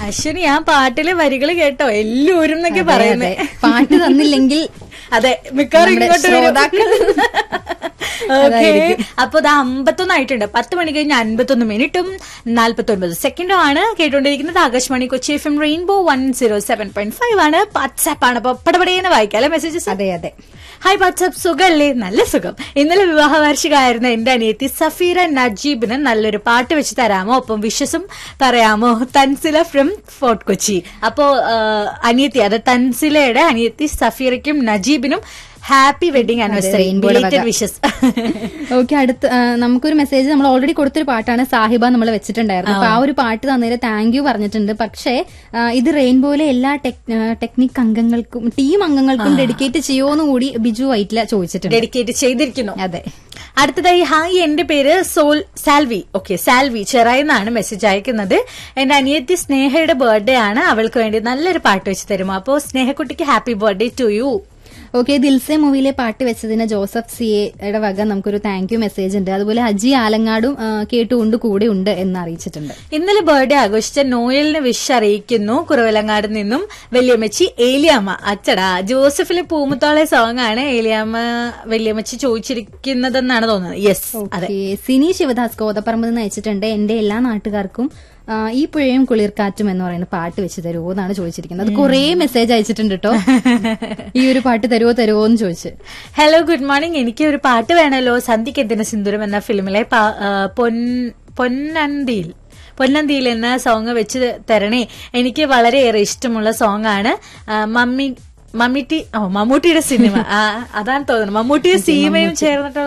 അശ്വിനി ആ പാട്ടിലെ വരികൾ കേട്ടോ എല്ലാവരും എന്നൊക്കെ പറയുന്നേ അതെ. പാട്ട് തന്നില്ലെങ്കിൽ അതെ മിക്കവാറും നമ്മുടെ ഇങ്ങോട്ട് വരും. ശ്രോതാക്കൾ ഓക്കെ അതായിരിക്കും. അപ്പൊ ഇത് അമ്പത്തൊന്ന് ആയിട്ടുണ്ട് പത്ത് മണി കഴിഞ്ഞ് അൻപത്തൊന്ന് മിനിറ്റും നാൽപ്പത്തി ഒൻപത് സെക്കൻഡും ആണ് കേട്ടുകൊണ്ടിരിക്കുന്നത് Akashvani Kochi F M rainbow one zero seven point five ആണ് വാട്സാപ്പ് ആണ് അപ്പൊ പടപടയെന്ന് വായിക്കാം അല്ലെ മെസ്സേജസ് അതെ അതെ ഹായ് വാട്സാപ്പ് സുഖല്ലേ നല്ല സുഖം ഇന്നലെ വിവാഹ വാർഷികമായിരുന്ന എന്റെ അനിയത്തി സഫീറ നജീബിന് നല്ലൊരു പാട്ട് വെച്ച് തരാമോ ഒപ്പം വിഷസും പറയാമോ തൻസില ഫ്രം ഫോർട്ട് കൊച്ചി അപ്പോ ആ, അനിയത്തി അത് തൻസിലയുടെ അനിയത്തി സഫീറയ്ക്കും നജീബിനും ഹാപ്പി വെഡിങ് ആനിവേഴ്സറി rainbow-ടെ വക. വിഷസ് ഓക്കെ അടുത്ത് ആ, നമുക്കൊരു മെസ്സേജ് നമ്മൾ ഓൾറെഡി കൊടുത്തൊരു പാട്ടാണ് സാഹിബ നമ്മൾ വെച്ചിട്ടുണ്ടായിരുന്നു അപ്പൊ ആ ഒരു പാട്ട് തന്നതിന് താങ്ക് യു പറഞ്ഞിട്ടുണ്ട് പക്ഷേ ആ, ഇത് റെയിൻബോയിലെ എല്ലാ ടെക്നിക് അംഗങ്ങൾക്കും ടീം അംഗങ്ങൾക്കും ഡെഡിക്കേറ്റ് ചെയ്യുമോന്ന് കൂടി ബിജു വൈറ്റില ചോദിച്ചിട്ടുണ്ട് ഡെഡിക്കേറ്റ് ചെയ്തിരിക്കുന്നു അതെ അടുത്തതായി ഹായ് എന്റെ പേര് സോൾ സാൽവി ഓക്കെ സാൽവി ചെറായി എന്നാണ് മെസ്സേജ് അയക്കുന്നത് എന്റെ അനിയത്തി സ്നേഹയുടെ ബർത്ത്ഡേ ആണ് അവൾക്ക് വേണ്ടി നല്ലൊരു പാട്ട് വെച്ച് തരുമോ അപ്പോ സ്നേഹക്കുട്ടിക്ക് happy birthday to you okay Dil Se മൂവിയിലെ പാട്ട് വെച്ചതിന് ജോസഫ് സി എയുടെ വക നമുക്കൊരു താങ്ക് യു മെസ്സേജ് ഉണ്ട് അതുപോലെ അജി ആലങ്ങാടും ആ, കേട്ടുകൊണ്ട് കൂടെ ഉണ്ട് എന്ന് അറിയിച്ചിട്ടുണ്ട് ഇന്നലെ ബർത്ത്ഡേ ആഘോഷിച്ച നോയലിന് വിഷ് അറിയിക്കുന്നു കുറവിലങ്ങാട് നിന്നും വല്യമ്മച്ചി ഏലിയാമ്മ അച്ചടാ ജോസഫിലെ പൂമുത്തോളെ സോങ് ആണ് ഏലിയാമ്മ വല്യമ്മച്ചി ചോദിച്ചിരിക്കുന്നതെന്നാണ് തോന്നുന്നത് യെസ് അതെ ഓക്കെ സിനി ശിവദാസ് കോതപ്പറമ്പ് നിന്ന് അയച്ചിട്ടുണ്ട് എന്റെ എല്ലാ നാട്ടുകാർക്കും ആ, ഈ പുഴയും കുളിർക്കാറ്റും എന്ന് പറയുന്ന പാട്ട് വെച്ച് തരുമോ എന്നാണ് ചോദിച്ചിരിക്കുന്നത് അത് കുറേ മെസ്സേജ് അയച്ചിട്ടുണ്ട് കേട്ടോ ഈ ഒരു പാട്ട് തരുമോ തരുമോ എന്ന് ചോദിച്ച് ഹലോ ഗുഡ് മോർണിംഗ് എനിക്ക് ഒരു പാട്ട് വേണമല്ലോ സന്ധിക്ക് എന്തിന് സിന്ദൂരം എന്ന ഫിലിമിലെ പാ- ആ, പൊൻ- പൊന്നന്തിയിൽ പൊന്നന്തിയിൽ എന്ന സോങ് വെച്ച് തരണേ എനിക്ക് വളരെയേറെ ഇഷ്ടമുള്ള സോങ് ആണ് ആ, മമ്മി മമ്മിട്ടി ഓ മമ്മൂട്ടിയുടെ സിനിമ ആ, അതാണ് തോന്നുന്നത് മമ്മൂട്ടിയും സീമയും ചേർന്നിട്ടുള്ള